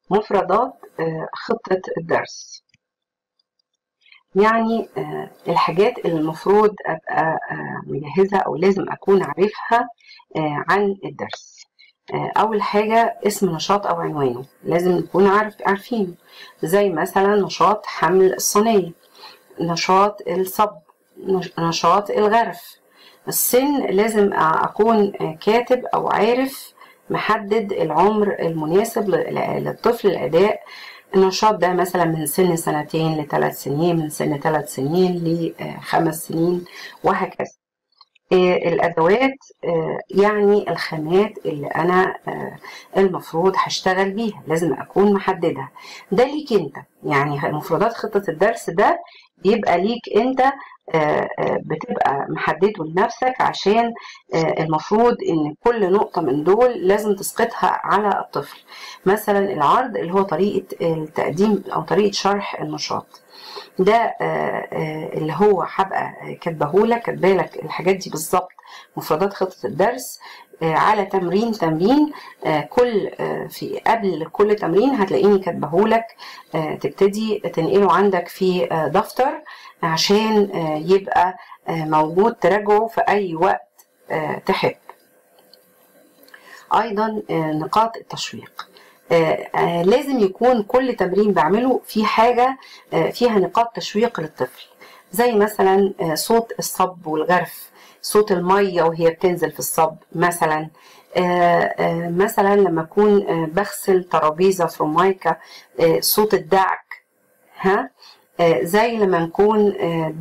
مفردات خطة الدرس يعني الحاجات اللي المفروض أبقى مجهزة أو لازم أكون عارفها عن الدرس أول حاجة اسم نشاط أو عنوانه لازم نكون عارف عارفينه زي مثلا نشاط حمل الصينية نشاط الصب نشاط الغرف السن لازم أكون كاتب أو عارف محدد العمر المناسب للطفل الأداء النشاط ده مثلا من سن سنتين لثلاث سنين من سن ثلاث سنين لخمس سنين وهكذا الأدوات يعني الخامات اللي أنا المفروض هشتغل بيها لازم أكون محددها ده ليك أنت يعني مفردات خطة الدرس ده بيبقى ليك أنت بتبقى محدده لنفسك عشان المفروض ان كل نقطة من دول لازم تسقطها على الطفل مثلا العرض اللي هو طريقة التقديم او طريقة شرح النشاط ده اللي هو هبقى كاتبهولك كاتبالك الحاجات دي بالظبط مفردات خطة الدرس على تمرين تمرين كل في قبل كل تمرين هتلاقيني كاتبهولك تبتدي تنقله عندك في دفتر عشان يبقى موجود تراجعه في اي وقت تحب ايضا نقاط التشويق لازم يكون كل تمرين بعمله في حاجه فيها نقاط تشويق للطفل زي مثلا صوت الصب والغرف صوت الميه وهي بتنزل في الصب مثلا مثلا لما اكون بغسل ترابيزه فرومايكا صوت الدعك ها زي لما نكون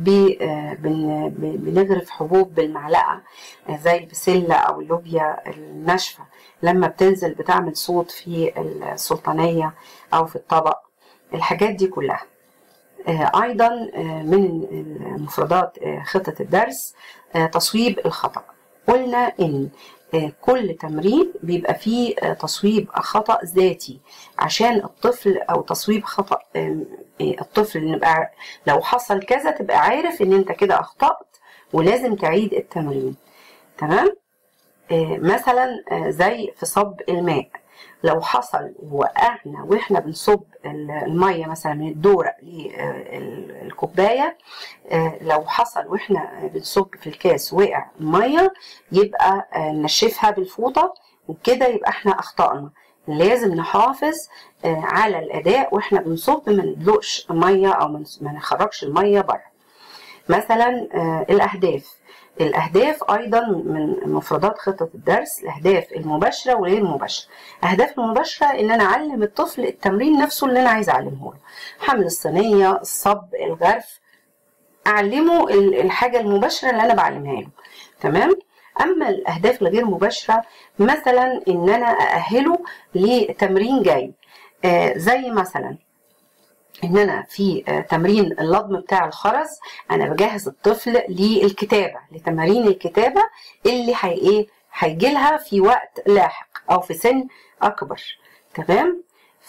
بنغرف حبوب بالمعلقه زي البسله او اللوبيا الناشفه لما بتنزل بتعمل صوت في السلطانيه او في الطبق الحاجات دي كلها ايضا من مفردات خطه الدرس تصويب الخطا قلنا ان كل تمرين بيبقى فيه تصويب خطأ ذاتي عشان الطفل أو تصويب خطأ الطفل نبقى لو حصل كذا تبقى عارف إن أنت كده أخطأت ولازم تعيد التمرين تمام مثلا زي في صب الماء لو حصل وقعنا واحنا بنصب الميه مثلا من الدورق للكوبايه لو حصل واحنا بنصب في الكاس وقع الميه يبقى نشفها بالفوطه وكده يبقى احنا اخطأنا لازم نحافظ على الاداء واحنا بنصب ما ندلقش ميه او ما نخرجش الميه بره مثلا الاهداف الأهداف أيضا من مفردات خطة الدرس الأهداف المباشرة وغير المباشرة أهداف المباشرة إن أنا أعلم الطفل التمرين نفسه اللي أنا عايزة أعلمه له حمل الصينية الصب الغرف أعلمه الحاجة المباشرة اللي أنا بعلمها له تمام أما الأهداف الغير مباشرة مثلا إن أنا أأهله لتمرين جاي آه زي مثلا ان انا في تمرين اللضم بتاع الخرز انا بجهز الطفل للكتابه لتمارين الكتابه اللي هي ايه هيجي لها في وقت لاحق او في سن اكبر تمام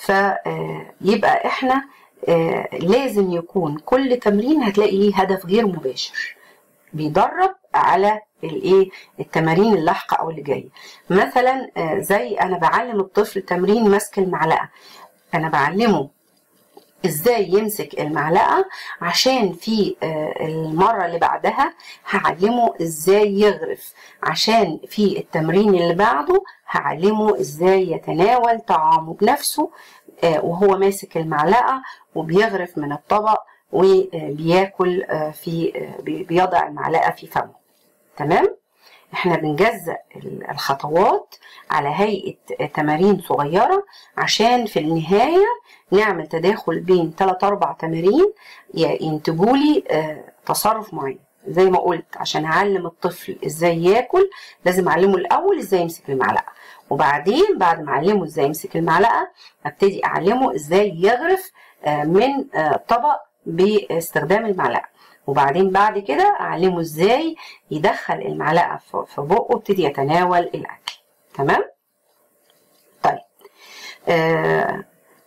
فيبقى احنا لازم يكون كل تمرين هتلاقي ليه هدف غير مباشر بيدرب على الايه التمارين اللاحقه او اللي جايه مثلا زي انا بعلم الطفل تمرين مسك المعلقه انا بعلمه ازاي يمسك المعلقه عشان في المره اللي بعدها هعلمه ازاي يغرف عشان في التمرين اللي بعده هعلمه ازاي يتناول طعامه بنفسه وهو ماسك المعلقه وبيغرف من الطبق وبياكل في بيضع المعلقه في فمه تمام احنا بنجزأ الخطوات على هيئة تمارين صغيرة عشان في النهاية نعمل تداخل بين 3 أربع تمارين ينتجوا لي تصرف معين زي ما قلت عشان أعلم الطفل إزاي ياكل لازم أعلمه الأول إزاي يمسك المعلقة وبعدين بعد ما أعلمه إزاي يمسك المعلقة أبتدي أعلمه إزاي يغرف من طبق باستخدام المعلقة وبعدين بعد كده اعلمه ازاي يدخل المعلقه في بقه ويبتدي يتناول الاكل تمام طيب آه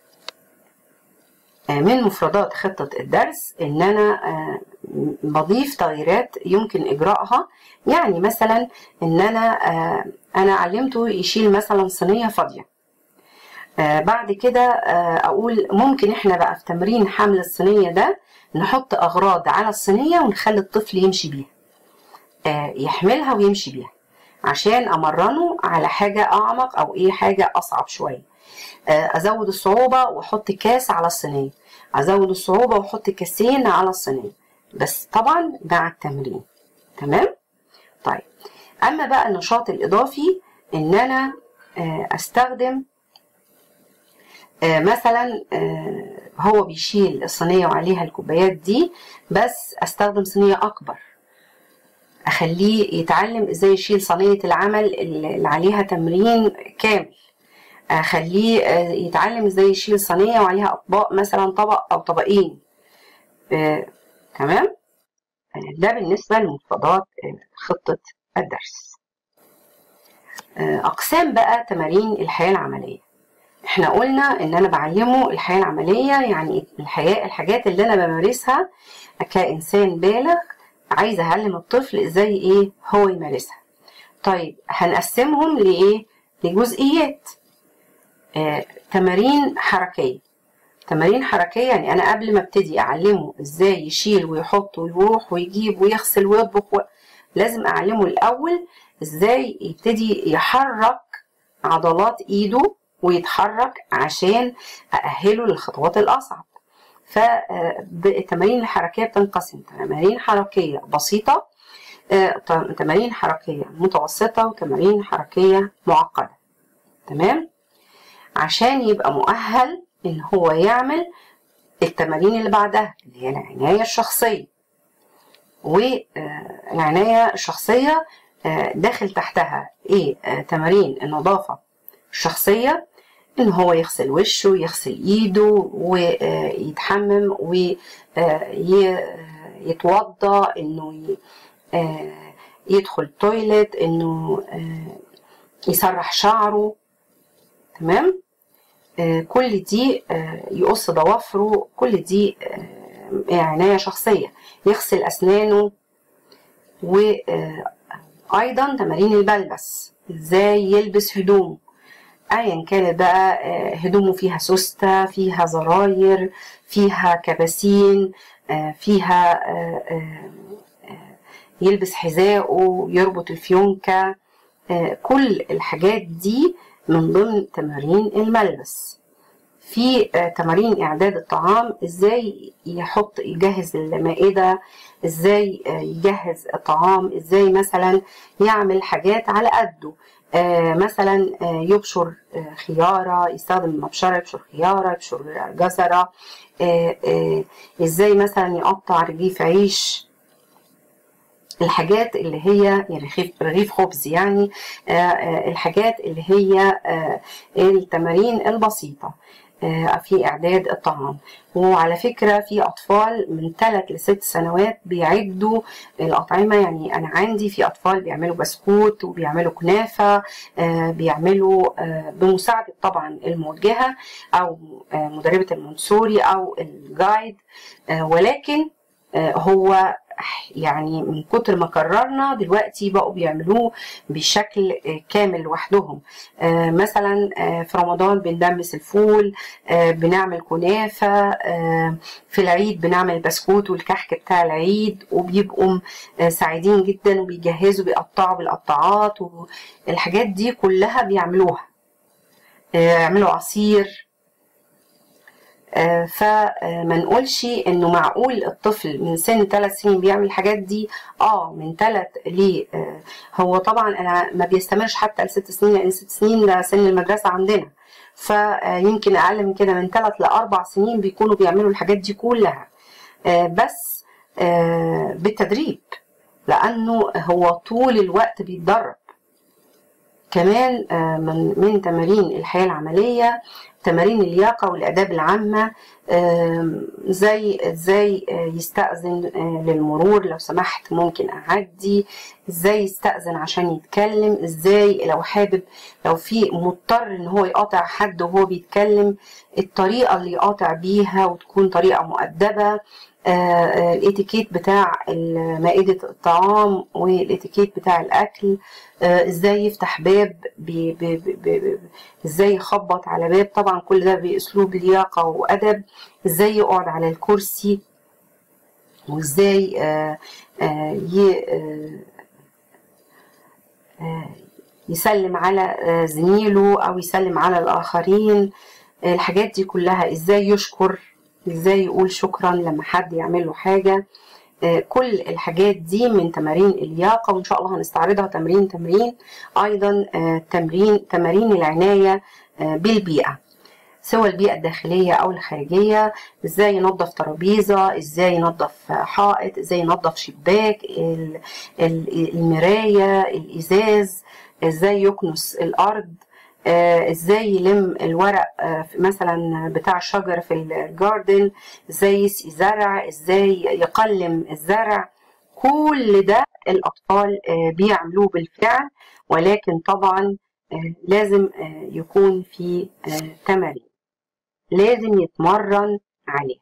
من مفردات خطة الدرس إن أنا آه بضيف تغييرات يمكن إجراءها يعني مثلا إن أنا آه أنا علمته يشيل مثلا صينية فاضية آه بعد كده آه اقول ممكن احنا بقى في تمرين حمل الصينيه ده نحط اغراض على الصينيه ونخلي الطفل يمشي بيها آه يحملها ويمشي بيها عشان امرنه على حاجه اعمق او ايه حاجه اصعب شويه آه ازود الصعوبه واحط كاس على الصينيه ازود الصعوبه واحط كاسين على الصينيه بس طبعا مع التمرين تمام طيب اما بقى النشاط الاضافي ان انا آه استخدم آه مثلا آه هو بيشيل الصينيه وعليها الكوبايات دي بس استخدم صينيه اكبر اخليه يتعلم ازاي يشيل صينيه العمل اللي عليها تمرين كامل اخليه يتعلم ازاي يشيل صينيه وعليها اطباق مثلا طبق او طبقين آه، تمام ده بالنسبه لمفردات خطه الدرس آه، اقسام بقى تمارين الحياه العمليه احنا قلنا ان انا بعلمه الحياه العمليه يعني الحياه الحاجات اللي انا بمارسها كانسان بالغ عايزه اعلم الطفل ازاي ايه هو يمارسها طيب هنقسمهم لايه لجزئيات آه، تمارين حركيه تمارين حركيه يعني انا قبل ما ابتدي اعلمه ازاي يشيل ويحط ويروح ويجيب ويغسل ويطبخ و... لازم اعلمه الاول ازاي يبتدي يحرك عضلات ايده ويتحرك عشان ااهله للخطوات الاصعب فالتمارين الحركيه بتنقسم تمارين حركيه بسيطه تمارين حركيه متوسطه وتمارين حركيه معقده تمام عشان يبقى مؤهل ان هو يعمل التمارين اللي بعدها اللي هي العنايه الشخصيه والعنايه الشخصيه داخل تحتها ايه تمارين النظافه الشخصيه ان هو يغسل وشه يغسل ايده ويتحمم ويتوضى انه يدخل تويلت انه يسرح شعره تمام كل دي يقص ضوافره كل دي عناية شخصية يغسل أسنانه وأيضا تمارين الملبس ازاي يلبس هدومه ايا كانت بقى هدومه فيها سوستة فيها زراير فيها كباسين فيها يلبس حذائه يربط الفيونكة كل الحاجات دي من ضمن تمارين الملبس في تمارين اعداد الطعام ازاي يحط يجهز المائده ازاي يجهز الطعام ازاي مثلا يعمل حاجات على قده مثلا يبشر خياره يستخدم مبشره يبشر خياره يبشر جزره ازاي مثلا يقطع رغيف عيش الحاجات اللي هي يعني رغيف رغيف خبز يعني الحاجات اللي هي التمارين البسيطه في إعداد الطعام وعلى فكرة في أطفال من 3 ل 6 سنوات بيعدوا الأطعمة يعني أنا عندي في أطفال بيعملوا بسكوت وبيعملوا كنافة بيعملوا بمساعدة طبعا الموجهة أو مدربة المونسوري أو الجايد ولكن هو يعني من كتر ما كررنا دلوقتي بقوا بيعملوه بشكل كامل لوحدهم مثلا في رمضان بندمس الفول بنعمل كنافة في العيد بنعمل بسكوت والكحك بتاع العيد وبيبقوا سعيدين جدا وبيجهزوا بيقطعوا بالقطاعات والحاجات دي كلها بيعملوها يعملوا عصير فما نقولش انه معقول الطفل من سن ثلاث سنين بيعمل الحاجات دي اه من ثلاث ل هو طبعا انا ما بيستمرش حتى لست سنين لان ست سنين ده سن المدرسه عندنا فيمكن اقل من كده من ثلاث لاربع سنين بيكونوا بيعملوا الحاجات دي كلها بس بالتدريب لانه هو طول الوقت بيتدرب كمان من من تمارين الحياه العمليه تمارين اللياقة والآداب العامة زي ازاي يستأذن للمرور لو سمحت ممكن أعدي ازاي يستأذن عشان يتكلم ازاي لو حابب لو في مضطر ان هو يقاطع حد وهو بيتكلم الطريقة اللي يقاطع بيها وتكون طريقة مؤدبة الاتيكيت بتاع مائدة الطعام والاتيكيت بتاع الأكل ازاي يفتح باب بي بي بي ازاي يخبط على باب طبعا كل ده بأسلوب لياقة وأدب ازاي يقعد على الكرسي وازاي يسلم على زميله أو يسلم على الآخرين الحاجات دي كلها ازاي يشكر ازاي يقول شكرا لما حد يعمل له حاجة كل الحاجات دي من تمارين اللياقة وإن شاء الله هنستعرضها تمرين تمرين أيضا تمرين تمارين العناية بالبيئة سواء البيئة الداخلية أو الخارجية إزاي ينظف ترابيزة إزاي ينظف حائط إزاي ينظف شباك المراية الإزاز إزاي يكنس الأرض آه ازاي يلم الورق آه مثلا بتاع الشجر في الجاردن ازاي يسقي زرع ازاي يقلم الزرع كل ده الاطفال آه بيعملوه بالفعل ولكن طبعا لازم يكون في تمارين لازم يتمرن عليه